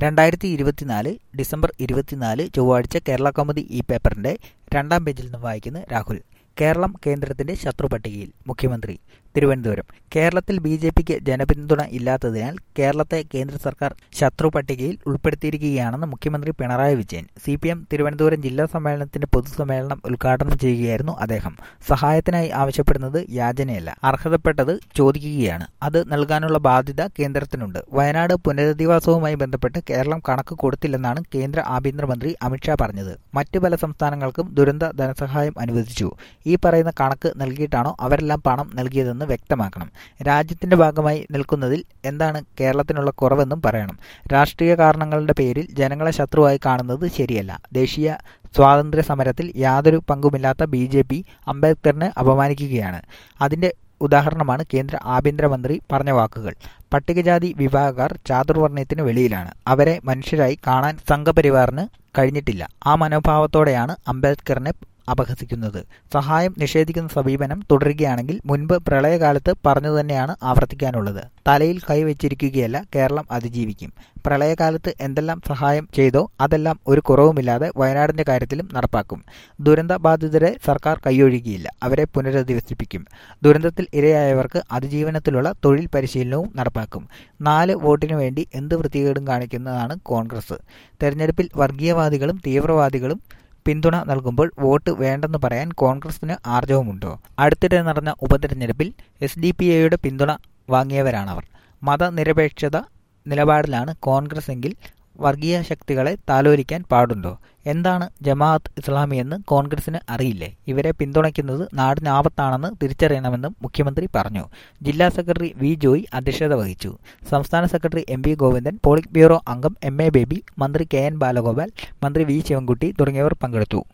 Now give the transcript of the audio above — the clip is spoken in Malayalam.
രണ്ടായിരത്തി ഇരുപത്തിനാല് ഡിസംബർ ഇരുപത്തിനാല് ചൊവ്വാഴ്ച കേരള കൗമുദി ഈ പേപ്പറിന്റെ രണ്ടാം പേജിൽ നിന്ന് വായിക്കുന്ന രാഹുൽ കേരളം കേന്ദ്രത്തിന്റെ ശത്രുപട്ടികയിൽ മുഖ്യമന്ത്രി തിരുവനന്തപുരം കേരളത്തിൽ ബി ജെ പിക്ക് ജനപിന്തുണ ഇല്ലാത്തതിനാൽ കേരളത്തെ കേന്ദ്ര സർക്കാർ ശത്രു പട്ടികയിൽ ഉൾപ്പെടുത്തിയിരിക്കുകയാണെന്ന് മുഖ്യമന്ത്രി Pinarayi Vijayan C P M Thiruvananthapuram ജില്ലാ സമ്മേളനത്തിന്റെ പൊതുസമ്മേളനം ഉദ്ഘാടനം ചെയ്യുകയായിരുന്നു അദ്ദേഹം സഹായത്തിനായി ആവശ്യപ്പെടുന്നത് യാചനയല്ല അർഹതപ്പെട്ടത് ചോദിക്കുകയാണ് അത് നൽകാനുള്ള ബാധ്യത കേന്ദ്രത്തിനുണ്ട് വയനാട് പുനരധിവാസവുമായി ബന്ധപ്പെട്ട് കേരളം കണക്ക് കൊടുത്തില്ലെന്നാണ് കേന്ദ്ര ആഭ്യന്തരമന്ത്രി അമിത്ഷാ പറഞ്ഞത് മറ്റ് പല സംസ്ഥാനങ്ങൾക്കും ദുരന്ത ധനസഹായം അനുവദിച്ചു ഈ പറയുന്ന കണക്ക് നൽകിയിട്ടാണോ അവരെല്ലാം പണം നൽകിയതെന്ന് വ്യക്തമാക്കണം രാജ്യത്തിന്റെ ഭാഗമായി നിൽക്കുന്നതിൽ എന്താണ് കേരളത്തിനുള്ള കുറവെന്നും പറയണം രാഷ്ട്രീയ കാരണങ്ങളുടെ പേരിൽ ജനങ്ങളെ ശത്രുവായി കാണുന്നത് ശരിയല്ല ദേശീയ സ്വാതന്ത്ര്യ സമരത്തിൽ യാതൊരു പങ്കുമില്ലാത്ത ബി ജെ പി അംബേദ്കറിനെ അപമാനിക്കുകയാണ് അതിന്റെ ഉദാഹരണമാണ് കേന്ദ്ര ആഭ്യന്തരമന്ത്രി പറഞ്ഞ വാക്കുകൾ പട്ടികജാതി വിഭാഗക്കാർ ചാതുർവർണ്ണയത്തിന് വെളിയിലാണ് അവരെ മനുഷ്യരായി കാണാൻ സംഘപരിവാറിന് കഴിഞ്ഞിട്ടില്ല ആ മനോഭാവത്തോടെയാണ് അംബേദ്കറിനെ അപഹസിക്കുന്നത് സഹായം നിഷേധിക്കുന്ന സമീപനം തുടരുകയാണെങ്കിൽ മുൻപ് പ്രളയകാലത്ത് പറഞ്ഞു തന്നെയാണ് ആവർത്തിക്കാനുള്ളത് തലയിൽ കൈവച്ചിരിക്കുകയല്ല കേരളം അതിജീവിക്കും പ്രളയകാലത്ത് എന്തെല്ലാം സഹായം ചെയ്തോ അതെല്ലാം ഒരു കുറവുമില്ലാതെ വയനാടിന്റെ കാര്യത്തിലും നടപ്പാക്കും ദുരന്ത ബാധിതരെ സർക്കാർ കൈയൊഴുകിയില്ല അവരെ പുനരധിവസിപ്പിക്കും ദുരന്തത്തിൽ ഇരയായവർക്ക് അതിജീവനത്തിലുള്ള തൊഴിൽ പരിശീലനവും നടപ്പാക്കും നാല് വോട്ടിനു വേണ്ടി എന്ത് വൃത്തികേടും കാണിക്കുന്നതാണ് കോൺഗ്രസ് തെരഞ്ഞെടുപ്പിൽ വർഗീയവാദികളും തീവ്രവാദികളും പിന്തുണ നൽകുമ്പോൾ വോട്ട് വേണ്ടെന്ന് പറയാൻ കോൺഗ്രസിന് ആർജവമുണ്ടോ അടുത്തിടെ നടന്ന ഉപതെരഞ്ഞെടുപ്പിൽ എസ് ഡി പി എയുടെ പിന്തുണ വാങ്ങിയവരാണവർ മതനിരപേക്ഷത നിലപാടിലാണ് കോൺഗ്രസ് എങ്കിൽ വർഗീയ ശക്തികളെ താലോലിക്കാൻ പാടുണ്ടോ എന്താണ് ജമാഅത്ത് ഇസ്ലാമി എന്ന് കോൺഗ്രസിന് അറിയില്ലേ ഇവരെ പിന്തുണയ്ക്കുന്നത് നാടിനാപത്താണെന്ന് തിരിച്ചറിയണമെന്നും മുഖ്യമന്ത്രി പറഞ്ഞു ജില്ലാ സെക്രട്ടറി വി ജോയ് അധ്യക്ഷത വഹിച്ചു സംസ്ഥാന secretary M V Govindan polit bureau അംഗം എം എ ബേബി മന്ത്രി കെ എൻ ബാലഗോപാൽ മന്ത്രി വി ശിവൻകുട്ടി തുടങ്ങിയവർ പങ്കെടുത്തു